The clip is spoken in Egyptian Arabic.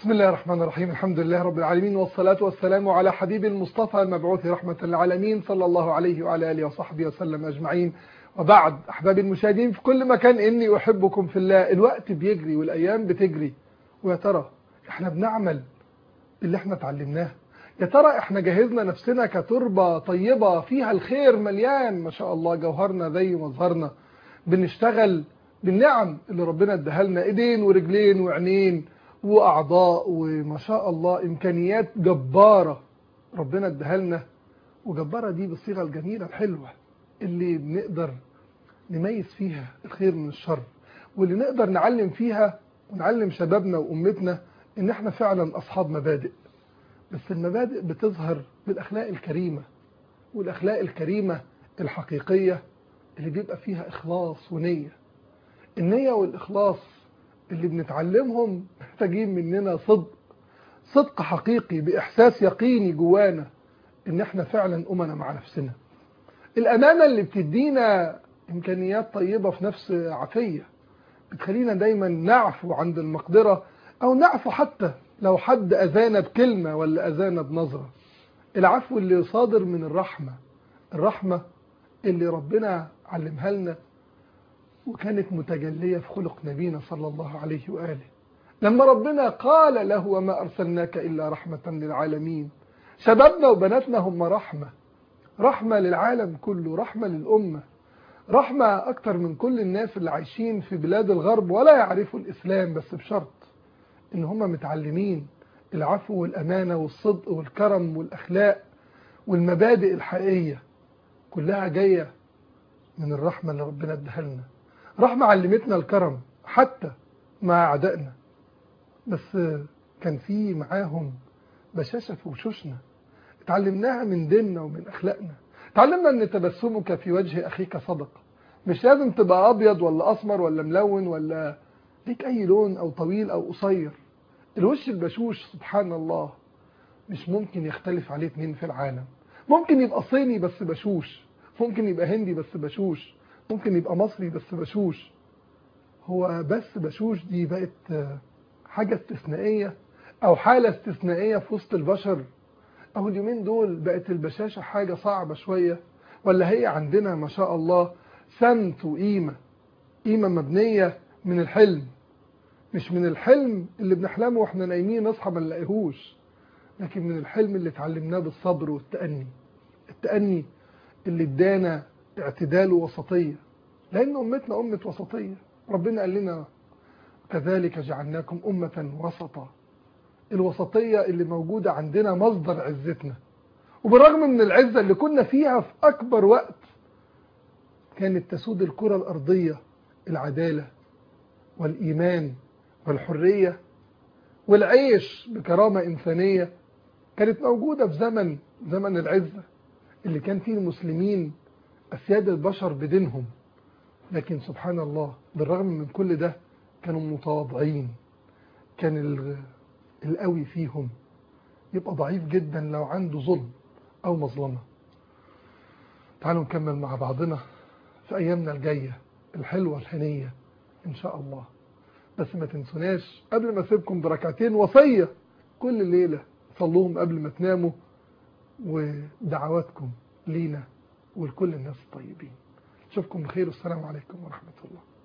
بسم الله الرحمن الرحيم الحمد لله رب العالمين والصلاة والسلام على حبيب المصطفى المبعوث رحمة للعالمين صلى الله عليه وعلى آله وصحبه وسلم أجمعين وبعد أحبابي المشاهدين في كل مكان إني أحبكم في الله الوقت بيجري والأيام بتجري ويا ترى إحنا بنعمل اللي إحنا اتعلمناه يا ترى إحنا جهزنا نفسنا كتربة طيبة فيها الخير مليان ما شاء الله جوهرنا زي مظهرنا بنشتغل بالنعم اللي ربنا اداها لنا ايدين ورجلين وعينين واعضاء وما شاء الله امكانيات جباره ربنا اداها لنا وجباره دي بالصيغه الجميله الحلوه اللي بنقدر نميز فيها الخير من الشر واللي نقدر نعلم فيها ونعلم شبابنا وامتنا ان احنا فعلا اصحاب مبادئ بس المبادئ بتظهر بالاخلاق الكريمه والاخلاق الكريمه الحقيقيه اللي بيبقى فيها اخلاص ونيه النيه والاخلاص اللي بنتعلمهم محتاجين مننا صدق صدق حقيقي بإحساس يقيني جوانا إن إحنا فعلا أمنا مع نفسنا الأمانة اللي بتدينا إمكانيات طيبة في نفس عافية بتخلينا دايما نعفو عند المقدرة أو نعفو حتى لو حد أذانا بكلمة ولا أذانا بنظرة العفو اللي صادر من الرحمة الرحمة اللي ربنا علمها لنا وكانت متجلية في خلق نبينا صلى الله عليه وآله لما ربنا قال له وما أرسلناك إلا رحمة للعالمين شبابنا وبناتنا هم رحمة رحمة للعالم كله رحمة للأمة رحمة أكتر من كل الناس اللي عايشين في بلاد الغرب ولا يعرفوا الإسلام بس بشرط إن هم متعلمين العفو والأمانة والصدق والكرم والأخلاق والمبادئ الحقيقية كلها جاية من الرحمة اللي ربنا اداها لنا رحمة علمتنا الكرم حتى مع أعدائنا بس كان في معاهم بشاشة في وشوشنا اتعلمناها من ديننا ومن أخلاقنا اتعلمنا أن تبسمك في وجه أخيك صدقة مش لازم تبقى أبيض ولا أسمر ولا ملون ولا ليك أي لون أو طويل أو قصير الوش البشوش سبحان الله مش ممكن يختلف عليه اتنين في العالم ممكن يبقى صيني بس بشوش ممكن يبقى هندي بس بشوش ممكن يبقى مصري بس بشوش هو بس بشوش دي بقت حاجة استثنائية أو حالة استثنائية في وسط البشر أو اليومين دول بقت البشاشة حاجة صعبة شوية ولا هي عندنا ما شاء الله سمت وقيمة قيمة مبنية من الحلم مش من الحلم اللي بنحلمه واحنا نايمين نصحى ما نلاقيهوش لكن من الحلم اللي اتعلمناه بالصبر والتأني التأني اللي ادانا اعتدال ووسطية لأن أمتنا أمة وسطية ربنا قال لنا كذلك جعلناكم أمة وسطا الوسطية اللي موجودة عندنا مصدر عزتنا وبالرغم من العزة اللي كنا فيها في أكبر وقت كانت تسود الكرة الأرضية العدالة والإيمان والحرية والعيش بكرامة إنسانية كانت موجودة في زمن زمن العزة اللي كان فيه المسلمين أسياد البشر بدينهم لكن سبحان الله بالرغم من كل ده كانوا متواضعين كان القوي فيهم يبقى ضعيف جدا لو عنده ظلم أو مظلمة تعالوا نكمل مع بعضنا في أيامنا الجاية الحلوة الهنية إن شاء الله بس ما تنسوناش قبل ما أسيبكم بركعتين وصية كل ليلة صلوهم قبل ما تناموا ودعواتكم لينا ولكل الناس الطيبين اشوفكم بخير والسلام عليكم ورحمة الله